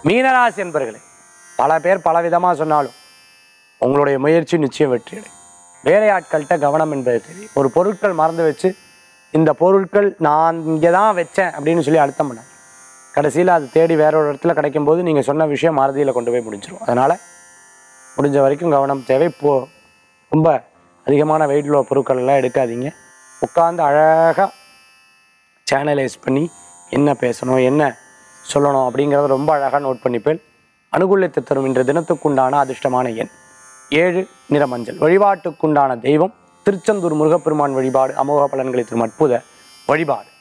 மீனராசி என்பர்களே பல பேர் பல விதமாக சொன்னாலும் உங்களுடைய முயற்சி நிச்சயம் வெற்றி அடையும் வேலையாட்கள்கிட்ட கவனம் என்பது தெரியும் ஒரு பொருட்கள் மறந்து வச்சு இந்த பொருட்கள் நான் இங்கே தான் வச்சேன் அப்படின்னு சொல்லி அழுத்தம் பண்ண கடைசியில் அது தேடி வேற ஒரு இடத்துல கிடைக்கும் போது நீங்கள் சொன்ன விஷயம் மறதியில் கொண்டு போய் முடிஞ்சிடும் அதனால் முடிஞ்ச வரைக்கும் கவனம் தேவை போ ரொம்ப அதிகமான வெயிட்டில் உள்ள பொருட்கள் எல்லாம் எடுக்காதீங்க உட்காந்து அழகாக சேனலைஸ் பண்ணி என்ன பேசணும் என்ன சொல்லணும் அப்படிங்கிறத ரொம்ப அழகாக நோட் பண்ணிப்பேன் அனுகூலத்தை தரும் இன்ற தினத்துக்குண்டான அதிர்ஷ்டமான எண் ஏழு நிற மஞ்சள் வழிபாட்டுக்குண்டான தெய்வம் திருச்செந்தூர் முருகப்பெருமான் வழிபாடு அமோக பலன்களை தரும் அற்புத வழிபாடு